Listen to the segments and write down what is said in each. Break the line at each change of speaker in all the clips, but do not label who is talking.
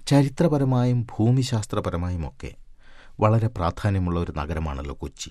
ചരിത്രപരമായും ഭൂമിശാസ്ത്രപരമായുമൊക്കെ വളരെ പ്രാധാന്യമുള്ള ഒരു നഗരമാണല്ലോ കൊച്ചി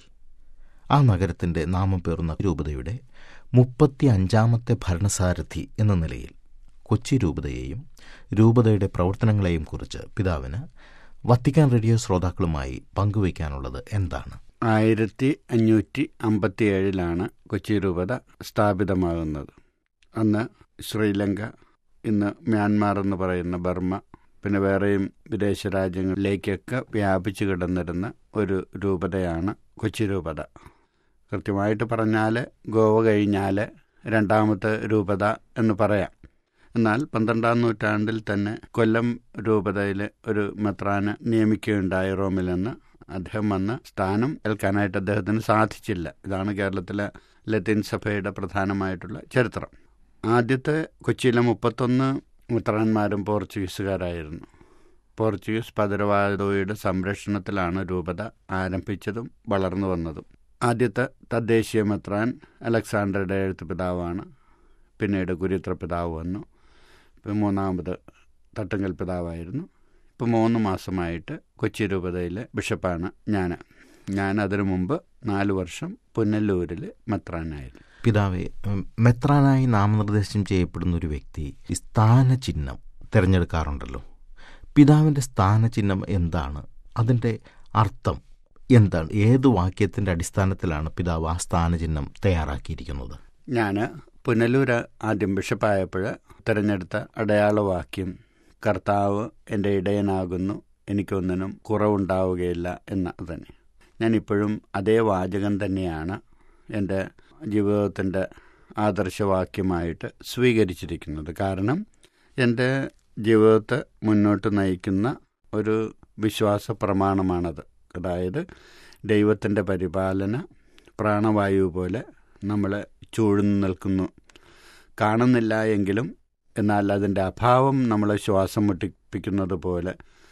ആ നഗരത്തിൻ്റെ നാമം പേറുന്ന രൂപതയുടെ മുപ്പത്തി അഞ്ചാമത്തെ ഭരണസാരഥി എന്ന നിലയിൽ കൊച്ചി രൂപതയെയും രൂപതയുടെ പ്രവർത്തനങ്ങളെയും കുറിച്ച് പിതാവിന് വത്തിക്കാൻ റേഡിയോ ശ്രോതാക്കളുമായി പങ്കുവയ്ക്കാനുള്ളത് എന്താണ്
ആയിരത്തി അഞ്ഞൂറ്റി അമ്പത്തി ഏഴിലാണ് കൊച്ചി രൂപത സ്ഥാപിതമാകുന്നത് അന്ന് ശ്രീലങ്ക ഇന്ന് മ്യാൻമാർ എന്ന് പറയുന്ന ബർമ്മ പിന്നെ വേറെയും വിദേശ രാജ്യങ്ങളിലേക്കൊക്കെ വ്യാപിച്ചു കിടന്നിരുന്ന ഒരു രൂപതയാണ് കൊച്ചി രൂപത കൃത്യമായിട്ട് പറഞ്ഞാൽ ഗോവ കഴിഞ്ഞാൽ രണ്ടാമത്തെ രൂപത എന്ന് പറയാം എന്നാൽ പന്ത്രണ്ടാം നൂറ്റാണ്ടിൽ തന്നെ കൊല്ലം രൂപതയിൽ ഒരു മെത്രാനെ നിയമിക്കുകയുണ്ടായി റോമിൽ നിന്ന് അദ്ദേഹം വന്ന് സ്ഥാനം ഏൽക്കാനായിട്ട് അദ്ദേഹത്തിന് സാധിച്ചില്ല ഇതാണ് കേരളത്തിലെ ലത്തീൻ സഭയുടെ പ്രധാനമായിട്ടുള്ള ചരിത്രം ആദ്യത്തെ കൊച്ചിയിലെ മുപ്പത്തൊന്ന് മിത്രാന്മാരും പോർച്ചുഗീസുകാരായിരുന്നു പോർച്ചുഗീസ് പതിരവാദോയുടെ സംരക്ഷണത്തിലാണ് രൂപത ആരംഭിച്ചതും വളർന്നു വന്നതും ആദ്യത്തെ തദ്ദേശീയ മെത്രാൻ അലക്സാണ്ടറുടെ എഴുത്ത് പിതാവാണ് പിന്നീട് കുരിത്ര പിതാവ് വന്നു ഇപ്പം മൂന്നാമത് തട്ടുങ്കൽ പിതാവായിരുന്നു ഇപ്പോൾ മൂന്ന് മാസമായിട്ട് കൊച്ചി രൂപതയിലെ ബിഷപ്പാണ് ഞാൻ ഞാൻ അതിനു മുമ്പ് നാല് വർഷം പുനല്ലൂരിൽ മെത്രാനായിരുന്നു
പിതാവെ ഉം, മെത്രാനായി നാമനിർദ്ദേശം ചെയ്യപ്പെടുന്ന ഒരു വ്യക്തി ഈ സ്ഥാനചിഹ്നം തിരഞ്ഞെടുക്കാറുണ്ടല്ലോ പിതാവിൻ്റെ സ്ഥാനചിഹ്നം എന്താണ് അതിൻ്റെ അർത്ഥം എന്താണ് ഏത് വാക്യത്തിൻ്റെ അടിസ്ഥാനത്തിലാണ് പിതാവ് ആ സ്ഥാനചിഹ്നം തയ്യാറാക്കിയിരിക്കുന്നത്
ഞാൻ പുനലൂർ ആദ്യം ബിഷപ്പായപ്പോൾ തിരഞ്ഞെടുത്ത അടയാളവാക്യം കർത്താവ് എൻ്റെ ഇടയനാകുന്നു എനിക്കൊന്നിനും കുറവുണ്ടാവുകയില്ല എന്ന തന്നെ ഞാനിപ്പോഴും അതേ വാചകം തന്നെയാണ് എൻ്റെ ജീവിതത്തിൻ്റെ ആദർശവാക്യമായിട്ട് സ്വീകരിച്ചിരിക്കുന്നത് കാരണം എൻ്റെ ജീവിതത്തെ മുന്നോട്ട് നയിക്കുന്ന ഒരു വിശ്വാസ പ്രമാണമാണത് അതായത് ദൈവത്തിൻ്റെ പരിപാലന പ്രാണവായു പോലെ നമ്മളെ ചൂഴ്ന്നു നിൽക്കുന്നു കാണുന്നില്ല എങ്കിലും എന്നാൽ അതിൻ്റെ അഭാവം നമ്മളെ ശ്വാസം മുട്ടിപ്പിക്കുന്നത് പോലെ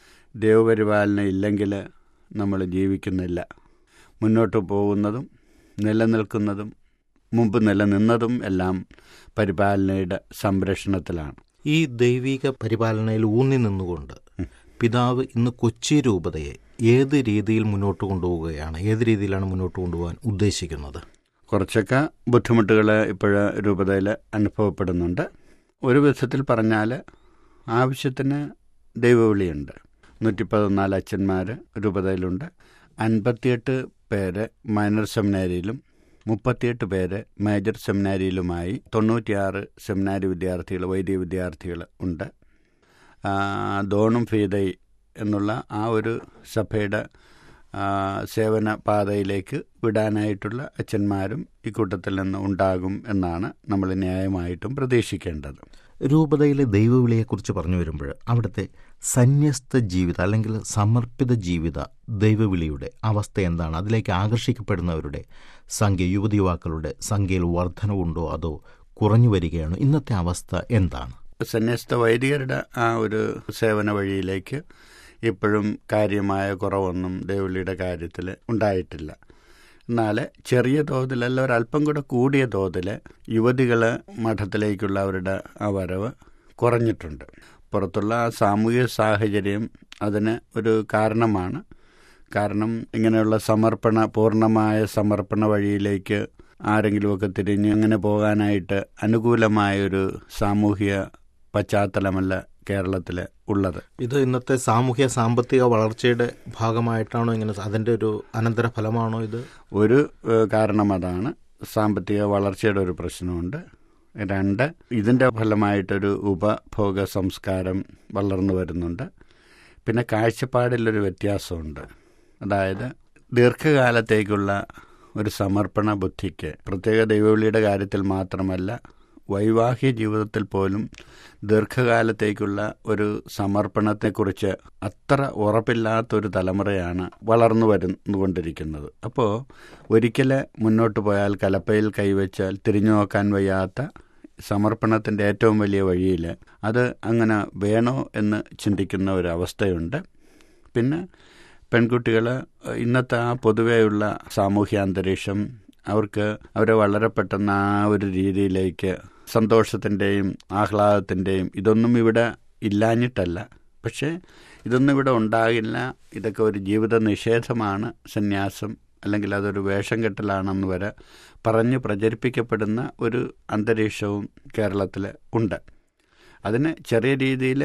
ദൈവപരിപാലന ഇല്ലെങ്കിൽ നമ്മൾ ജീവിക്കുന്നില്ല മുന്നോട്ട് പോകുന്നതും നിലനിൽക്കുന്നതും മുമ്പ് നിലനിന്നതും എല്ലാം പരിപാലനയുടെ സംരക്ഷണത്തിലാണ്
ഈ ദൈവിക പരിപാലനയിൽ ഊന്നി നിന്നുകൊണ്ട് പിതാവ് ഇന്ന് കൊച്ചി രൂപതയെ ഏത് രീതിയിൽ മുന്നോട്ട് കൊണ്ടുപോവുകയാണ് ഏത് രീതിയിലാണ് മുന്നോട്ട് കൊണ്ടുപോകാൻ ഉദ്ദേശിക്കുന്നത്
കുറച്ചൊക്കെ ബുദ്ധിമുട്ടുകൾ ഇപ്പോൾ രൂപതയിൽ അനുഭവപ്പെടുന്നുണ്ട് ഒരു വിധത്തിൽ പറഞ്ഞാൽ ആവശ്യത്തിന് ദൈവവിളിയുണ്ട് നൂറ്റി പതിനാല് അച്ഛന്മാർ രൂപതയിലുണ്ട് അൻപത്തിയെട്ട് പേര് മൈനർ സെമിനാരിയിലും മുപ്പത്തിയെട്ട് പേര് മേജർ സെമിനാരിയിലുമായി തൊണ്ണൂറ്റിയാറ് സെമിനാരി വിദ്യാർത്ഥികൾ വൈദിക വിദ്യാർത്ഥികൾ ഉണ്ട് ആ, ദോണും ഫീതൈ എന്നുള്ള ആ ഒരു സഭയുടെ ആ, സേവന പാതയിലേക്ക് വിടാനായിട്ടുള്ള അച്ഛന്മാരും ഇക്കൂട്ടത്തിൽ നിന്ന് ഉണ്ടാകും എന്നാണ് നമ്മൾ ന്യായമായിട്ടും പ്രതീക്ഷിക്കേണ്ടത്
രൂപതയിലെ ദൈവവിളിയെക്കുറിച്ച് പറഞ്ഞു വരുമ്പോൾ അവിടുത്തെ സന്യസ്ത ജീവിത അല്ലെങ്കിൽ സമർപ്പിത ജീവിത ദൈവവിളിയുടെ അവസ്ഥ എന്താണ് അതിലേക്ക് ആകർഷിക്കപ്പെടുന്നവരുടെ സംഖ്യ യുവതി യുവാക്കളുടെ സംഖ്യയിൽ വർധനവുണ്ടോ അതോ കുറഞ്ഞു വരികയാണോ ഇന്നത്തെ അവസ്ഥ എന്താണ്
സന്യസ്ത വൈദികരുടെ ആ ഒരു സേവന വഴിയിലേക്ക് ഇപ്പോഴും കാര്യമായ കുറവൊന്നും ദേവിളിയുടെ കാര്യത്തിൽ ഉണ്ടായിട്ടില്ല എന്നാൽ ചെറിയ തോതിലല്ല ഒരല്പം കൂടെ കൂടിയ തോതിൽ യുവതികൾ മഠത്തിലേക്കുള്ള അവരുടെ ആ വരവ് കുറഞ്ഞിട്ടുണ്ട് പുറത്തുള്ള ആ സാമൂഹിക സാഹചര്യം അതിന് ഒരു കാരണമാണ് കാരണം ഇങ്ങനെയുള്ള സമർപ്പണ പൂർണ്ണമായ സമർപ്പണ വഴിയിലേക്ക് ആരെങ്കിലുമൊക്കെ തിരിഞ്ഞ് അങ്ങനെ പോകാനായിട്ട് അനുകൂലമായൊരു സാമൂഹിക പശ്ചാത്തലമല്ല കേരളത്തിൽ ഉള്ളത്
ഇത് ഇന്നത്തെ സാമൂഹ്യ സാമ്പത്തിക വളർച്ചയുടെ ഭാഗമായിട്ടാണോ ഇങ്ങനെ അതിൻ്റെ ഒരു അനന്തര ഫലമാണോ ഇത്
ഒരു ഏഹ്, കാരണം അതാണ് സാമ്പത്തിക വളർച്ചയുടെ ഒരു പ്രശ്നമുണ്ട് രണ്ട് ഇതിൻ്റെ ഫലമായിട്ടൊരു ഉപഭോഗ സംസ്കാരം വളർന്നു വരുന്നുണ്ട് പിന്നെ കാഴ്ചപ്പാടിലൊരു വ്യത്യാസമുണ്ട് അതായത് ദീർഘകാലത്തേക്കുള്ള ഒരു സമർപ്പണ ബുദ്ധിക്ക് പ്രത്യേക ദൈവവിളിയുടെ കാര്യത്തിൽ മാത്രമല്ല വൈവാഹിക ജീവിതത്തിൽ പോലും ദീർഘകാലത്തേക്കുള്ള ഒരു സമർപ്പണത്തെക്കുറിച്ച് അത്ര ഉറപ്പില്ലാത്തൊരു തലമുറയാണ് വളർന്നു വരുന്നുകൊണ്ടിരിക്കുന്നത് അപ്പോൾ ഒരിക്കൽ മുന്നോട്ട് പോയാൽ കലപ്പയിൽ കൈവച്ചാൽ തിരിഞ്ഞു നോക്കാൻ വയ്യാത്ത സമർപ്പണത്തിൻ്റെ ഏറ്റവും വലിയ വഴിയിൽ അത് അങ്ങനെ വേണോ എന്ന് ചിന്തിക്കുന്ന ഒരു അവസ്ഥയുണ്ട് പിന്നെ പെൺകുട്ടികൾ ഇന്നത്തെ ആ പൊതുവെയുള്ള സാമൂഹ്യ അന്തരീക്ഷം അവർക്ക് അവരെ വളരെ പെട്ടെന്ന് ആ ഒരു രീതിയിലേക്ക് സന്തോഷത്തിൻ്റെയും ആഹ്ലാദത്തിൻ്റെയും ഇതൊന്നും ഇവിടെ ഇല്ലാഞ്ഞിട്ടല്ല പക്ഷേ ഇതൊന്നും ഇവിടെ ഉണ്ടാകില്ല ഇതൊക്കെ ഒരു ജീവിത നിഷേധമാണ് സന്യാസം അല്ലെങ്കിൽ അതൊരു വേഷം കെട്ടലാണെന്ന് വരെ പറഞ്ഞ് പ്രചരിപ്പിക്കപ്പെടുന്ന ഒരു അന്തരീക്ഷവും കേരളത്തിൽ ഉണ്ട് അതിന് ചെറിയ രീതിയിൽ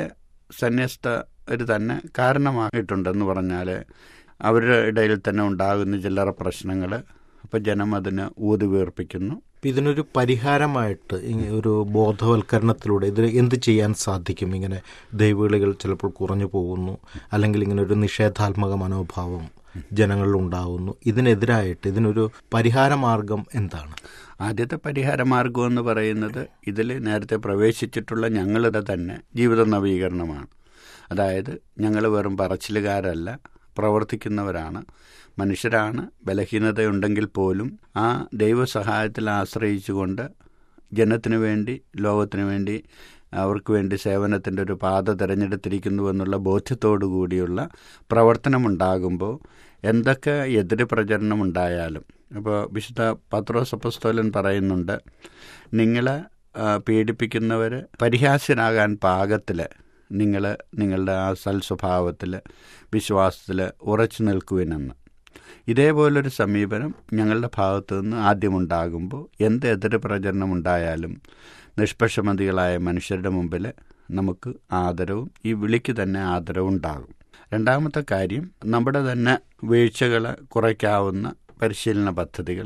സന്യസ്തർ തന്നെ കാരണമായിട്ടുണ്ടെന്ന് പറഞ്ഞാൽ അവരുടെ ഇടയിൽ തന്നെ ഉണ്ടാകുന്ന ചില്ലറ പ്രശ്നങ്ങൾ അപ്പോൾ ജനം അതിന് ഊതി വീർപ്പിക്കുന്നു
ഇതിനൊരു പരിഹാരമായിട്ട് ഈ ഒരു ബോധവൽക്കരണത്തിലൂടെ ഇതിന് എന്ത് ചെയ്യാൻ സാധിക്കും ഇങ്ങനെ ദൈവവിളികൾ ചിലപ്പോൾ കുറഞ്ഞു പോകുന്നു അല്ലെങ്കിൽ ഇങ്ങനെ ഒരു നിഷേധാത്മക മനോഭാവം ജനങ്ങളിൽ ഉണ്ടാകുന്നു ഇതിനെതിരായിട്ട് ഇതിനൊരു പരിഹാരമാർഗം എന്താണ്
ആദ്യത്തെ പരിഹാര മാർഗം എന്ന് പറയുന്നത് ഇതിൽ നേരത്തെ പ്രവേശിച്ചിട്ടുള്ള ഞങ്ങളുടെ തന്നെ ജീവിത നവീകരണമാണ് അതായത് ഞങ്ങൾ വെറും പറച്ചിലുകാരല്ല പ്രവർത്തിക്കുന്നവരാണ് മനുഷ്യരാണ് ബലഹീനതയുണ്ടെങ്കിൽ പോലും ആ ദൈവസഹായത്തിൽ ആശ്രയിച്ചുകൊണ്ട് ജനത്തിനു വേണ്ടി ലോകത്തിനു വേണ്ടി അവർക്ക് വേണ്ടി സേവനത്തിൻ്റെ ഒരു പാത തിരഞ്ഞെടുത്തിരിക്കുന്നുവെന്നുള്ള ബോധ്യത്തോടു കൂടിയുള്ള പ്രവർത്തനമുണ്ടാകുമ്പോൾ എന്തൊക്കെ എതിര് പ്രചരണം ഉണ്ടായാലും അപ്പോൾ വിശുദ്ധ പത്രോസ് അപ്പസ്തോലൻ പറയുന്നുണ്ട് നിങ്ങളെ പീഡിപ്പിക്കുന്നവർ പരിഹാസ്യനാകാൻ പാകത്തിൽ നിങ്ങൾ നിങ്ങളുടെ ആ സൽസ്വഭാവത്തിൽ വിശ്വാസത്തിൽ ഉറച്ചു നിൽക്കുവിനെന്ന് ഇതേപോലൊരു സമീപനം ഞങ്ങളുടെ ഭാഗത്തു നിന്ന് ആദ്യമുണ്ടാകുമ്പോൾ എന്ത് എതിര് പ്രചരണം ഉണ്ടായാലും നിഷ്പക്ഷമതികളായ മനുഷ്യരുടെ മുമ്പിൽ നമുക്ക് ആദരവും ഈ വിളിക്ക് തന്നെ ആദരവും ഉണ്ടാകും രണ്ടാമത്തെ കാര്യം നമ്മുടെ തന്നെ വീഴ്ചകൾ കുറയ്ക്കാവുന്ന പരിശീലന പദ്ധതികൾ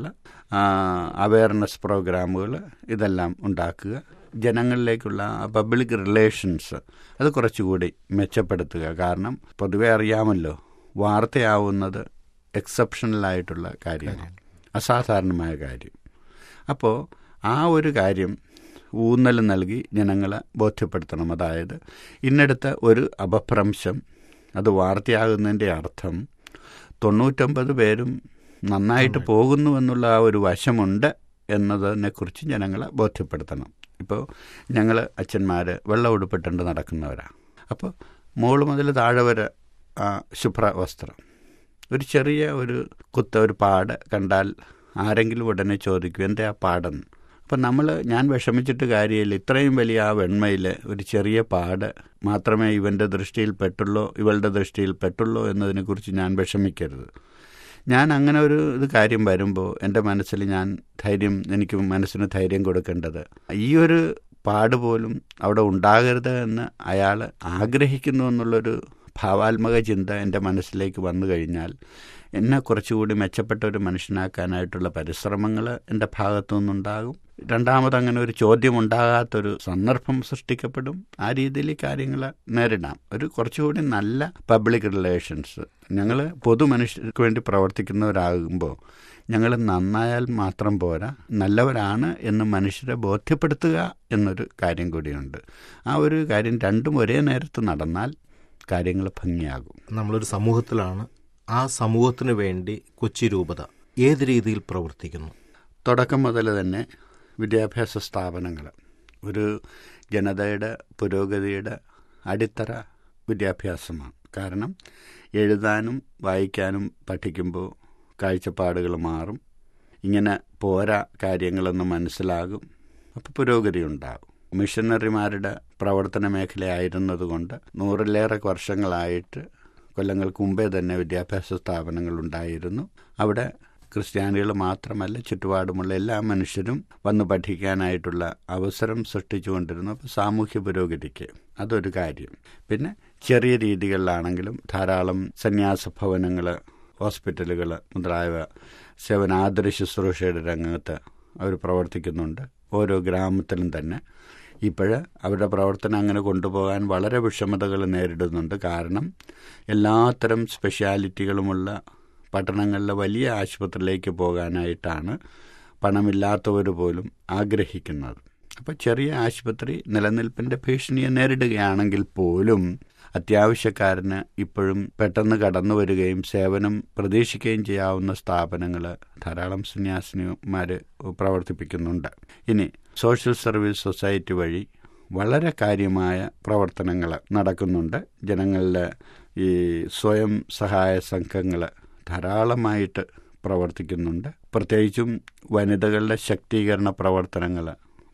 അവയർനെസ് പ്രോഗ്രാമുകൾ ഇതെല്ലാം ഉണ്ടാക്കുക ജനങ്ങളിലേക്കുള്ള പബ്ലിക് റിലേഷൻസ് അത് കുറച്ചുകൂടി മെച്ചപ്പെടുത്തുക കാരണം പൊതുവെ അറിയാമല്ലോ വാർത്തയാവുന്നത് എക്സെപ്ഷണലായിട്ടുള്ള കാര്യമാണ് അസാധാരണമായ കാര്യം അപ്പോൾ ആ ഒരു കാര്യം ഊന്നൽ നൽകി ജനങ്ങളെ ബോധ്യപ്പെടുത്തണം അതായത് ഇന്നടുത്ത ഒരു അപഭ്രംശം അത് വാർത്തയാകുന്നതിൻ്റെ അർത്ഥം തൊണ്ണൂറ്റൊമ്പത് പേരും നന്നായിട്ട് പോകുന്നു എന്നുള്ള ആ ഒരു വശമുണ്ട് എന്നതിനെക്കുറിച്ച് ജനങ്ങളെ ബോധ്യപ്പെടുത്തണം ഇപ്പോൾ ഞങ്ങൾ അച്ഛന്മാർ വെള്ളം ഉടുപ്പിട്ടുണ്ട് നടക്കുന്നവരാണ് അപ്പോൾ മുകൾ മുതൽ താഴെ വരെ ശുഭ്ര വസ്ത്രം ഒരു ചെറിയ ഒരു കുത്ത ഒരു പാട് കണ്ടാൽ ആരെങ്കിലും ഉടനെ ചോദിക്കും എൻ്റെ ആ പാടെന്ന് അപ്പം നമ്മൾ ഞാൻ വിഷമിച്ചിട്ട് കാര്യമില്ല ഇത്രയും വലിയ ആ വെണ്മയിൽ ഒരു ചെറിയ പാട് മാത്രമേ ഇവൻ്റെ ദൃഷ്ടിയിൽ പെട്ടുള്ളൂ ഇവളുടെ ദൃഷ്ടിയിൽ പെട്ടുള്ളൂ എന്നതിനെക്കുറിച്ച് ഞാൻ വിഷമിക്കരുത് ഞാൻ അങ്ങനെ ഒരു ഇത് കാര്യം വരുമ്പോൾ എൻ്റെ മനസ്സിൽ ഞാൻ ധൈര്യം എനിക്ക് മനസ്സിന് ധൈര്യം കൊടുക്കേണ്ടത് ഈ ഒരു പാട് പോലും അവിടെ ഉണ്ടാകരുത് എന്ന് അയാൾ ആഗ്രഹിക്കുന്നു എന്നുള്ളൊരു ഭാവാത്മക ചിന്ത എൻ്റെ മനസ്സിലേക്ക് വന്നു കഴിഞ്ഞാൽ എന്നെ കുറച്ചുകൂടി മെച്ചപ്പെട്ട ഒരു മനുഷ്യനാക്കാനായിട്ടുള്ള പരിശ്രമങ്ങൾ എൻ്റെ ഭാഗത്തു നിന്നുണ്ടാകും രണ്ടാമത് അങ്ങനെ ഒരു ചോദ്യം ഉണ്ടാകാത്തൊരു സന്ദർഭം സൃഷ്ടിക്കപ്പെടും ആ രീതിയിൽ കാര്യങ്ങൾ നേരിടാം ഒരു കുറച്ചുകൂടി നല്ല പബ്ലിക് റിലേഷൻസ് ഞങ്ങൾ പൊതുമനുഷ്യർക്ക് വേണ്ടി പ്രവർത്തിക്കുന്നവരാകുമ്പോൾ ഞങ്ങൾ നന്നായാൽ മാത്രം പോരാ നല്ലവരാണ് എന്ന് മനുഷ്യരെ ബോധ്യപ്പെടുത്തുക എന്നൊരു കാര്യം കൂടിയുണ്ട് ആ ഒരു കാര്യം രണ്ടും ഒരേ നേരത്ത് നടന്നാൽ കാര്യങ്ങൾ ഭംഗിയാകും
നമ്മളൊരു സമൂഹത്തിലാണ് ആ സമൂഹത്തിന് വേണ്ടി കൊച്ചി രൂപത ഏത് രീതിയിൽ പ്രവർത്തിക്കുന്നു
തുടക്കം മുതൽ തന്നെ വിദ്യാഭ്യാസ സ്ഥാപനങ്ങൾ ഒരു ജനതയുടെ പുരോഗതിയുടെ അടിത്തറ വിദ്യാഭ്യാസമാണ് കാരണം എഴുതാനും വായിക്കാനും പഠിക്കുമ്പോൾ കാഴ്ചപ്പാടുകൾ മാറും ഇങ്ങനെ പോരാ കാര്യങ്ങളൊന്ന് മനസ്സിലാകും അപ്പോൾ പുരോഗതി ഉണ്ടാകും മിഷനറിമാരുടെ പ്രവർത്തന മേഖലയായിരുന്നതുകൊണ്ട് നൂറിലേറെ വർഷങ്ങളായിട്ട് കൊല്ലങ്ങൾക്ക് മുമ്പേ തന്നെ വിദ്യാഭ്യാസ സ്ഥാപനങ്ങൾ ഉണ്ടായിരുന്നു അവിടെ ക്രിസ്ത്യാനികൾ മാത്രമല്ല ചുറ്റുപാടുമുള്ള എല്ലാ മനുഷ്യരും വന്ന് പഠിക്കാനായിട്ടുള്ള അവസരം സൃഷ്ടിച്ചുകൊണ്ടിരുന്നു അപ്പോൾ സാമൂഹ്യ പുരോഗതിക്ക് അതൊരു കാര്യം പിന്നെ ചെറിയ രീതികളിലാണെങ്കിലും ധാരാളം സന്യാസ ഭവനങ്ങൾ ഹോസ്പിറ്റലുകൾ മുതലായവ സേവനാദര ശുശ്രൂഷയുടെ രംഗത്ത് അവർ പ്രവർത്തിക്കുന്നുണ്ട് ഓരോ ഗ്രാമത്തിലും തന്നെ ഇപ്പോഴ് അവരുടെ പ്രവർത്തനം അങ്ങനെ കൊണ്ടുപോകാൻ വളരെ വിഷമതകൾ നേരിടുന്നുണ്ട് കാരണം എല്ലാത്തരം സ്പെഷ്യാലിറ്റികളുമുള്ള പട്ടണങ്ങളിലെ വലിയ ആശുപത്രിയിലേക്ക് പോകാനായിട്ടാണ് പണമില്ലാത്തവർ പോലും ആഗ്രഹിക്കുന്നത് അപ്പോൾ ചെറിയ ആശുപത്രി നിലനിൽപ്പിൻ്റെ ഭീഷണിയെ നേരിടുകയാണെങ്കിൽ പോലും അത്യാവശ്യക്കാരന് ഇപ്പോഴും പെട്ടെന്ന് കടന്നു വരികയും സേവനം പ്രതീക്ഷിക്കുകയും ചെയ്യാവുന്ന സ്ഥാപനങ്ങൾ ധാരാളം സന്യാസിനിമാർ പ്രവർത്തിപ്പിക്കുന്നുണ്ട് ഇനി സോഷ്യൽ സർവീസ് സൊസൈറ്റി വഴി വളരെ കാര്യമായ പ്രവർത്തനങ്ങൾ നടക്കുന്നുണ്ട് ജനങ്ങളുടെ ഈ സ്വയം സഹായ സംഘങ്ങൾ ധാരാളമായിട്ട് പ്രവർത്തിക്കുന്നുണ്ട് പ്രത്യേകിച്ചും വനിതകളുടെ ശക്തീകരണ പ്രവർത്തനങ്ങൾ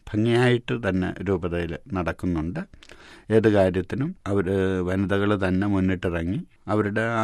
ഭംഗിയായിട്ട് തന്നെ രൂപതയിൽ നടക്കുന്നുണ്ട് ഏത് കാര്യത്തിനും അവർ വനിതകൾ തന്നെ മുന്നിട്ടിറങ്ങി അവരുടെ ആ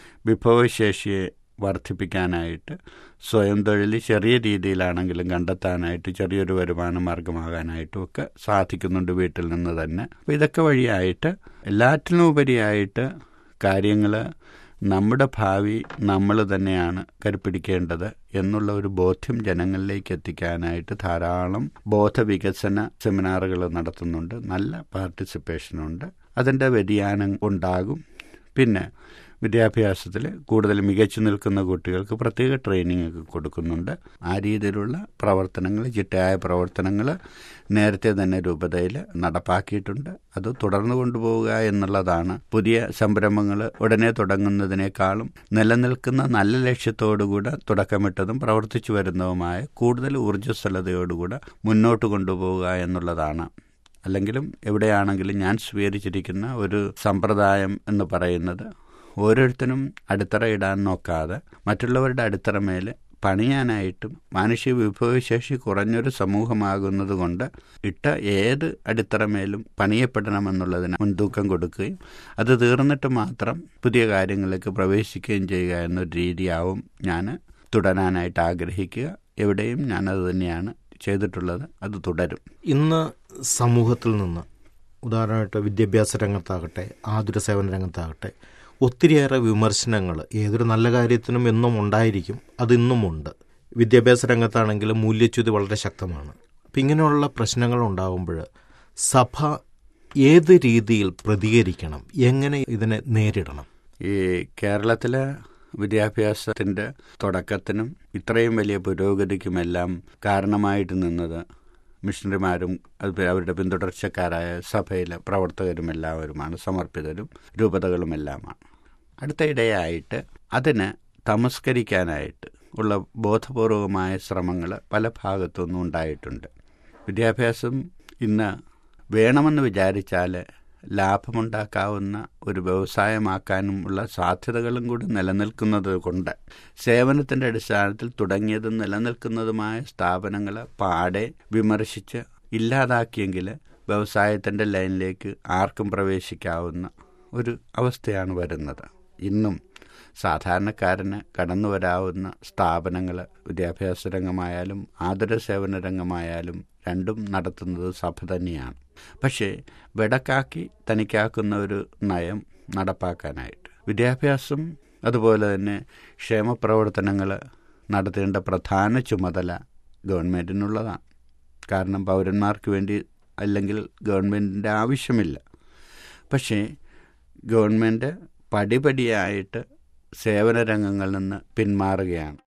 വിഭവശേഷിയെ വർദ്ധിപ്പിക്കാനായിട്ട് സ്വയം തൊഴിൽ ചെറിയ രീതിയിലാണെങ്കിലും കണ്ടെത്താനായിട്ട് ചെറിയൊരു വരുമാന മാർഗമാകാനായിട്ടും ഒക്കെ സാധിക്കുന്നുണ്ട് വീട്ടിൽ നിന്ന് തന്നെ അപ്പോൾ ഇതൊക്കെ വഴിയായിട്ട് എല്ലാറ്റിനും ഉപരിയായിട്ട് കാര്യങ്ങൾ നമ്മുടെ ഭാവി നമ്മൾ തന്നെയാണ് കരുപ്പിടിക്കേണ്ടത് എന്നുള്ള ഒരു ബോധ്യം ജനങ്ങളിലേക്ക് എത്തിക്കാനായിട്ട് ധാരാളം ബോധവികസന സെമിനാറുകൾ നടത്തുന്നുണ്ട് നല്ല പാർട്ടിസിപ്പേഷനുണ്ട് അതിൻ്റെ വ്യതിയാനം ഉണ്ടാകും പിന്നെ വിദ്യാഭ്യാസത്തിൽ കൂടുതൽ മികച്ചു നിൽക്കുന്ന കുട്ടികൾക്ക് പ്രത്യേക ട്രെയിനിങ് ഒക്കെ കൊടുക്കുന്നുണ്ട് ആ രീതിയിലുള്ള പ്രവർത്തനങ്ങൾ ചിട്ടയായ പ്രവർത്തനങ്ങൾ നേരത്തെ തന്നെ രൂപതയിൽ നടപ്പാക്കിയിട്ടുണ്ട് അത് തുടർന്നു കൊണ്ടുപോവുക എന്നുള്ളതാണ് പുതിയ സംരംഭങ്ങൾ ഉടനെ തുടങ്ങുന്നതിനേക്കാളും നിലനിൽക്കുന്ന നല്ല ലക്ഷ്യത്തോടുകൂടെ തുടക്കമിട്ടതും പ്രവർത്തിച്ചു വരുന്നതുമായ കൂടുതൽ ഊർജ്ജസ്വലതയോടുകൂടെ മുന്നോട്ട് കൊണ്ടുപോവുക എന്നുള്ളതാണ് അല്ലെങ്കിലും എവിടെയാണെങ്കിലും ഞാൻ സ്വീകരിച്ചിരിക്കുന്ന ഒരു സമ്പ്രദായം എന്ന് പറയുന്നത് ഓരോരുത്തരും അടിത്തറ ഇടാൻ നോക്കാതെ മറ്റുള്ളവരുടെ അടിത്തറ മേൽ പണിയാനായിട്ടും മാനുഷിക വിഭവശേഷി കുറഞ്ഞൊരു സമൂഹമാകുന്നത് കൊണ്ട് ഇട്ട ഏത് അടിത്തറമേലും പണിയപ്പെടണമെന്നുള്ളതിന് മുൻതൂക്കം കൊടുക്കുകയും അത് തീർന്നിട്ട് മാത്രം പുതിയ കാര്യങ്ങളിലേക്ക് പ്രവേശിക്കുകയും ചെയ്യുക എന്നൊരു രീതിയാവും ഞാൻ തുടരാനായിട്ട് ആഗ്രഹിക്കുക എവിടെയും ഞാനത് തന്നെയാണ് ചെയ്തിട്ടുള്ളത് അത് തുടരും
ഇന്ന് സമൂഹത്തിൽ നിന്ന് ഉദാഹരണമായിട്ട് വിദ്യാഭ്യാസ രംഗത്താകട്ടെ ആതുര സേവന രംഗത്താകട്ടെ ഒത്തിരിയേറെ വിമർശനങ്ങൾ ഏതൊരു നല്ല കാര്യത്തിനും എന്നും ഉണ്ടായിരിക്കും അതിന്നും ഉണ്ട് വിദ്യാഭ്യാസ രംഗത്താണെങ്കിലും മൂല്യച്യുതി വളരെ ശക്തമാണ് അപ്പം ഇങ്ങനെയുള്ള പ്രശ്നങ്ങൾ ഉണ്ടാകുമ്പോൾ സഭ ഏത് രീതിയിൽ പ്രതികരിക്കണം എങ്ങനെ ഇതിനെ നേരിടണം
ഈ കേരളത്തിലെ വിദ്യാഭ്യാസത്തിൻ്റെ തുടക്കത്തിനും ഇത്രയും വലിയ പുരോഗതിക്കുമെല്ലാം കാരണമായിട്ട് നിന്നത് മിഷണറിമാരും അത് അവരുടെ പിന്തുടർച്ചക്കാരായ സഭയിലെ പ്രവർത്തകരും എല്ലാവരുമാണ് സമർപ്പിതരും രൂപതകളുമെല്ലാമാണ് അടുത്തയിടെയായിട്ട് അതിനെ തമസ്കരിക്കാനായിട്ട് ഉള്ള ബോധപൂർവമായ ശ്രമങ്ങൾ പല ഭാഗത്തുനിന്നും ഉണ്ടായിട്ടുണ്ട് വിദ്യാഭ്യാസം ഇന്ന് വേണമെന്ന് വിചാരിച്ചാൽ ലാഭമുണ്ടാക്കാവുന്ന ഒരു വ്യവസായമാക്കാനും ഉള്ള സാധ്യതകളും കൂടി നിലനിൽക്കുന്നത് കൊണ്ട് സേവനത്തിൻ്റെ അടിസ്ഥാനത്തിൽ തുടങ്ങിയതും നിലനിൽക്കുന്നതുമായ സ്ഥാപനങ്ങൾ പാടെ വിമർശിച്ച് ഇല്ലാതാക്കിയെങ്കിൽ വ്യവസായത്തിൻ്റെ ലൈനിലേക്ക് ആർക്കും പ്രവേശിക്കാവുന്ന ഒരു അവസ്ഥയാണ് വരുന്നത് ഇന്നും സാധാരണക്കാരന് കടന്നു വരാവുന്ന സ്ഥാപനങ്ങൾ വിദ്യാഭ്യാസ രംഗമായാലും ആതുര സേവന രംഗമായാലും രണ്ടും നടത്തുന്നത് സഭ തന്നെയാണ് പക്ഷേ വെടക്കാക്കി തനിക്കാക്കുന്ന ഒരു നയം നടപ്പാക്കാനായിട്ട് വിദ്യാഭ്യാസം അതുപോലെ തന്നെ ക്ഷേമപ്രവർത്തനങ്ങൾ നടത്തേണ്ട പ്രധാന ചുമതല ഗവൺമെൻറ്റിനുള്ളതാണ് കാരണം പൗരന്മാർക്ക് വേണ്ടി അല്ലെങ്കിൽ ഗവൺമെൻറ്റിൻ്റെ ആവശ്യമില്ല പക്ഷേ ഗവൺമെൻറ് പടിപടിയായിട്ട് സേവന രംഗങ്ങളിൽ നിന്ന് പിന്മാറുകയാണ്